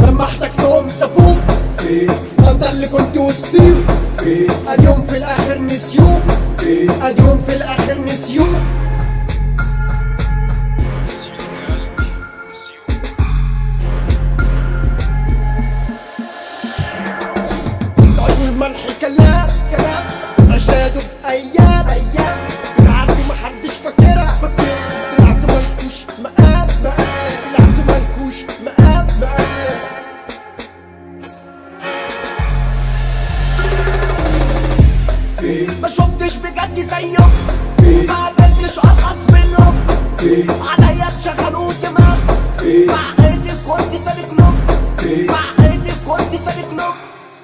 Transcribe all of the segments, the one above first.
لما احتجتهم سابوك انت اللي كنت وسطيهم اليوم في الاخر نسيوك اليوم في الاخر نسيوك عشر ملح كلام كلام عشاده بأيام أيام بتعدي محدش فاكرها فاكر طلعت ملكوش مقام مقام طلعت ملكوش مقام مقام ما شفتش بجد زيهم ما قابلتش ارخص منهم عليا تشغلوا دماغ مع اني كنت سالك لهم مع اني كنت سالك لهم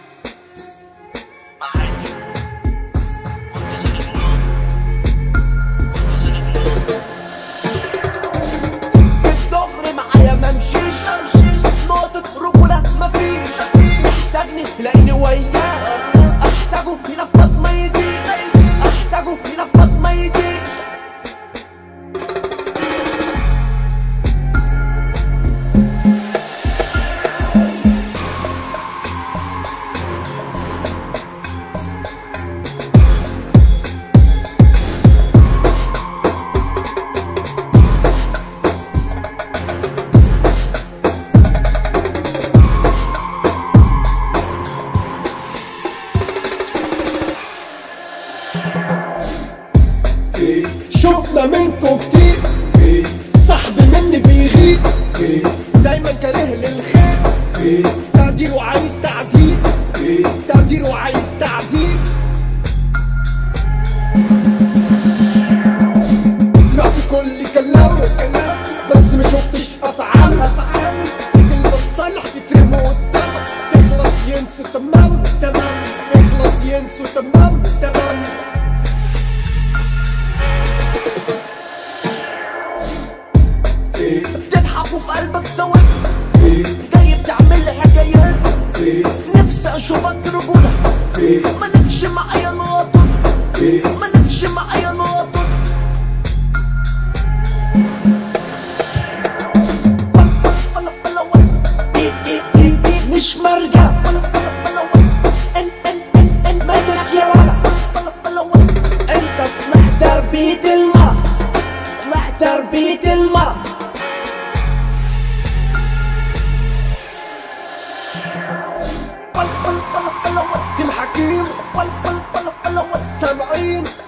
في الظهر معايا ممشيش نقطة رجولة مفيش محتاجني تلاقيني وياه احتاجه ينفض ما يجي احتاجه ينفض ما يجي شفنا منكم كتير صاحبي مني بيغيب دايما كاره للخير تعديل وعايز تعديل تعديل وعايز تعديل سمعت كل كلامه بس ما شفتش افعاله اللي بتصلح تترموا قدامك تخلص ينسوا تمام تمام تخلص ينسوا تمام تمام بتضحك وفي قلبك سواد جاي بتعمل لي حكايات نفسي اشوفك رجولة مالكش معايا نقطة مالكش معايا نقطة مش مرجع انت محتار بيد المرة محتار بيد المرة تيم حكيم سامعين